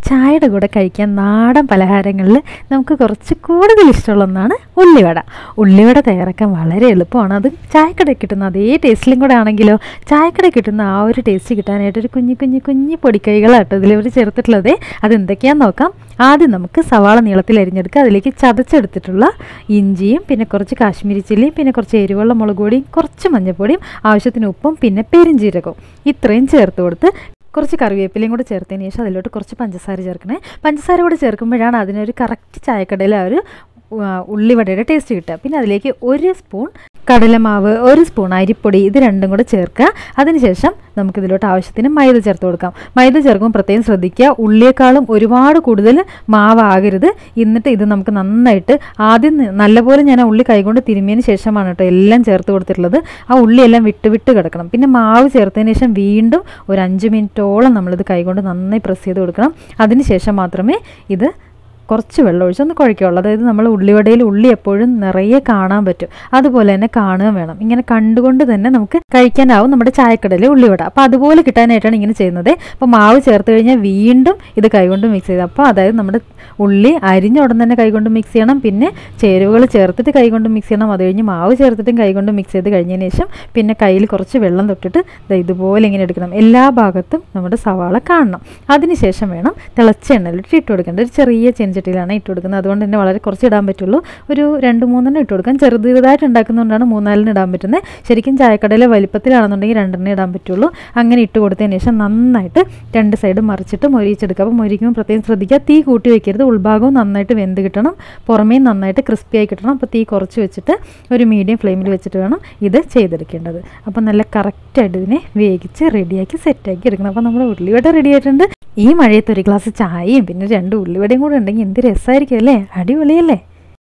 ചായയുടെ കൂടെ കഴിക്കാൻ നാടൻ പലഹാരങ്ങളിൽ നമുക്ക് കുറച്ച് കൂടുതൽ ഇഷ്ടമുള്ള ഒന്നാണ് ഉള്ളിവട ഉള്ളിവട തയ്യാറാക്കാൻ വളരെ എളുപ്പമാണ് അത് ചായക്കടയിൽ കിട്ടുന്ന അതേ ടേസ്റ്റിലും കൂടെ ആണെങ്കിലോ ചായക്കടയിൽ കിട്ടുന്ന ആ ഒരു ടേസ്റ്റ് കിട്ടാനായിട്ട് ഒരു കുഞ്ഞു കുഞ്ഞു കുഞ്ഞു പൊടിക്കൈകളാട്ടോ ഇതിലിവർ ചേർത്തിട്ടുള്ളത് അതെന്തൊക്കെയാണെന്ന് നോക്കാം ആദ്യം നമുക്ക് സവാള നീളത്തിൽ അരിഞ്ഞെടുക്കുക അതിലേക്ക് ചതച്ചെടുത്തിട്ടുള്ള ഇഞ്ചിയും പിന്നെ കുറച്ച് കാശ്മീരി ചില്ലിയും പിന്നെ കുറച്ച് എരിവുള്ള മുളക് പൊടിയും കുറച്ച് മഞ്ഞൾപ്പൊടിയും ആവശ്യത്തിന് ഉപ്പും പിന്നെ പെരിഞ്ജീരകവും ഇത്രയും ചേർത്ത് കൊടുത്ത് കുറച്ച് കറിവേപ്പിലയും കൂടെ ചേർത്തതിന് ശേഷം അതിലോട്ട് കുറച്ച് പഞ്ചസാര ചേർക്കണേ പഞ്ചസാര കൂടെ ചേർക്കുമ്പോഴാണ് അതിനൊരു കറക്റ്റ് ചായക്കടയിൽ ആ ഒരു ആ, ഉള്ളിവടയുടെ ടേസ്റ്റ് കിട്ടുക പിന്നെ അതിലേക്ക് ഒരു സ്പൂൺ കടലമാവ് ഒരു സ്പൂൺ അരിപ്പൊടി ഇത് രണ്ടും കൂടെ ചേർക്കുക അതിനുശേഷം നമുക്കിതിലോട്ട് ആവശ്യത്തിന് മൈദ ചേർത്ത് കൊടുക്കാം മൈദ ചേർക്കുമ്പോൾ പ്രത്യേകം ശ്രദ്ധിക്കുക ഉള്ളിയേക്കാളും ഒരുപാട് കൂടുതൽ മാവാകരുത് എന്നിട്ട് ഇത് നമുക്ക് നന്നായിട്ട് ആദ്യം ന- നല്ലപോലെ ഞാൻ ആ ഉള്ളി കൈകൊണ്ട് തിരുമിയതിന് ശേഷമാണ് കേട്ടോ എല്ലാം ചേർത്ത് കൊടുത്തിട്ടുള്ളത് ആ ഉള്ളിയെല്ലാം വിട്ട് വിട്ട് കിടക്കണം പിന്നെ മാവ് ചേർത്തതിന് ശേഷം വീണ്ടും ഒരു അഞ്ച് മിനിറ്റോളം നമ്മളിത് കൈകൊണ്ട് നന്നായി പ്രസ് ചെയ്ത് കൊടുക്കണം അതിന് ശേഷം മാത്രമേ ഇത് കുറച്ച് വെള്ളം ഒഴിച്ച് ഒന്ന് കുഴയ്ക്കുള്ളൂ അതായത് നമ്മൾ ഉള്ളിവടയിൽ ഉള്ളി എപ്പോഴും നിറയെ കാണാൻ പറ്റും അതുപോലെ തന്നെ കാണുകയും വേണം ഇങ്ങനെ കണ്ടുകൊണ്ട് തന്നെ നമുക്ക് കഴിക്കാനാവും നമ്മുടെ ചായക്കടയിലെ ഉള്ളിവട അപ്പോൾ അതുപോലെ കിട്ടാനായിട്ടാണ് ഇങ്ങനെ ചെയ്യുന്നത് അപ്പോൾ മാവ് ചേർത്ത് കഴിഞ്ഞാൽ വീണ്ടും ഇത് കൈകൊണ്ട് മിക്സ് ചെയ്ത് അപ്പോൾ അതായത് നമ്മുടെ ഉള്ളി അരിഞ്ഞ ഉടൻ തന്നെ കൈകൊണ്ട് മിക്സ് ചെയ്യണം പിന്നെ ചേരുവകൾ ചേർത്തിട്ട് കൈകൊണ്ട് മിക്സ് ചെയ്യണം അത് കഴിഞ്ഞ് മാവ് ചേർത്തിട്ടും കൈകൊണ്ട് മിക്സ് ചെയ്ത് കഴിഞ്ഞതിന് ശേഷം പിന്നെ കയ്യിൽ കുറച്ച് വെള്ളം തൊട്ടിട്ട് ദാ ഇതുപോലെ ഇങ്ങനെ എടുക്കണം എല്ലാ ഭാഗത്തും നമ്മുടെ സവാള കാണണം അതിനുശേഷം വേണം തിളച്ച എണ്ണയിലിട്ട് ഇട്ട് കൊടുക്കേണ്ടത് ഒരു ചെറിയ ചെഞ്ചട്ടിയിലാണ് ഇട്ട് കൊടുക്കുന്നത് അതുകൊണ്ട് തന്നെ വളരെ കുറച്ച് ഇടാൻ പറ്റുള്ളൂ ഒരു രണ്ട് മൂന്നെണ്ണം ഇട്ട് കൊടുക്കാം ചെറുതായിട്ട് ഉണ്ടാക്കുന്നതുകൊണ്ടാണ് മൂന്നാലിന് ഇടാൻ പറ്റുന്നത് ശരിക്കും ചായക്കടയിലെ വലിപ്പത്തിലാണെന്നുണ്ടെങ്കിൽ രണ്ടെണ്ണം ഇടാൻ പറ്റുള്ളൂ അങ്ങനെ ഇട്ട് കൊടുത്തതിന് ശേഷം നന്നായിട്ട് രണ്ട് സൈഡ് മറിച്ചിട്ട് മൊരിയിച്ചെടുക്കുക അപ്പോൾ മൊരിക്കുമ്പോൾ പ്രത്യേകം ശ്രദ്ധിക്കുക തീ കൂട്ടി വെക്കരുത് ഉൾഭാഗവും നന്നായിട്ട് വെന്ത് കിട്ടണം പുറമേയും നന്നായിട്ട് ക്രിസ്പി ആയി കിട്ടണം അപ്പോൾ തീ കുറച്ച് വെച്ചിട്ട് ഒരു മീഡിയം ഫ്ലെയിമിൽ വെച്ചിട്ട് വേണം ഇത് ചെയ്തെടുക്കേണ്ടത് അപ്പോൾ നല്ല കറക്റ്റായിട്ട് ഇതിനെ വേവിച്ച് റെഡിയാക്കി സെറ്റാക്കി എടുക്കണം അപ്പോൾ നമ്മുടെ ഉള്ളിവട റെഡി ആയിട്ടുണ്ട് ഈ മഴയത്ത് ഒരു ഗ്ലാസ് ചായയും പിന്നെ രണ്ട് ഉള്ളിവടയും കൂടെ ഉണ്ടെങ്കിൽ എന്ത് രസമായിരിക്കും അല്ലേ അടിപൊളിയല്ലേ